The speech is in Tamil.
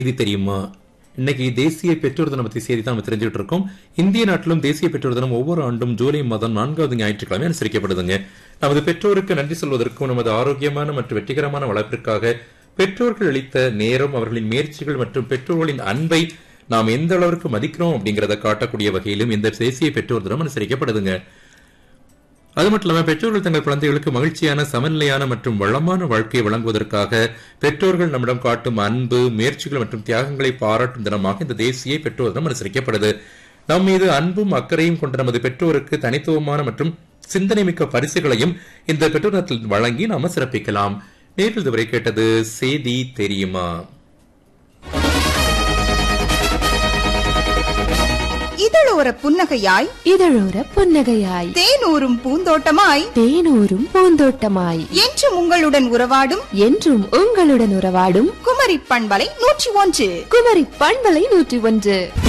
செய்தி தெரியுமா இன்னைக்கு தேசிய பெற்றோர் தினம் பத்தி செய்தி தான் நம்ம தெரிஞ்சுட்டு இருக்கோம் இந்திய நாட்டிலும் தேசிய பெற்றோர் தினம் ஒவ்வொரு ஆண்டும் ஜூலை மாதம் நான்காவது ஞாயிற்றுக்கிழமை அனுசரிக்கப்படுதுங்க நமது பெற்றோருக்கு நன்றி சொல்வதற்கும் நமது ஆரோக்கியமான மற்றும் வெற்றிகரமான வளர்ப்பிற்காக பெற்றோர்கள் அளித்த நேரம் அவர்களின் முயற்சிகள் மற்றும் பெற்றோர்களின் அன்பை நாம் எந்த அளவிற்கு மதிக்கிறோம் அப்படிங்கறத காட்டக்கூடிய வகையிலும் இந்த தேசிய பெற்றோர் தினம் அனுசரிக்கப்படுதுங்க அது மட்டும் இல்லாம பெற்றோர்கள் தங்கள் குழந்தைகளுக்கு மகிழ்ச்சியான சமநிலையான மற்றும் வளமான வாழ்க்கையை வழங்குவதற்காக பெற்றோர்கள் நம்மிடம் காட்டும் அன்பு முயற்சிகள் மற்றும் தியாகங்களை பாராட்டும் தினமாக இந்த தேசிய பெற்றோர் தினம் அனுசரிக்கப்படுது நம் மீது அன்பும் அக்கறையும் கொண்ட நமது பெற்றோருக்கு தனித்துவமான மற்றும் சிந்தனை மிக்க பரிசுகளையும் இந்த பெற்றோர் தினத்தில் வழங்கி நாம சிறப்பிக்கலாம் நேரில் இதுவரை கேட்டது செய்தி தெரியுமா இதழோர புன்னகையாய் இதழோர புன்னகையாய் தேனூரும் பூந்தோட்டமாய் தேனூரும் பூந்தோட்டமாய் என்றும் உங்களுடன் உறவாடும் என்றும் உங்களுடன் உறவாடும் குமரி பண்பலை நூற்றி ஒன்று குமரி பண்பலை நூற்றி ஒன்று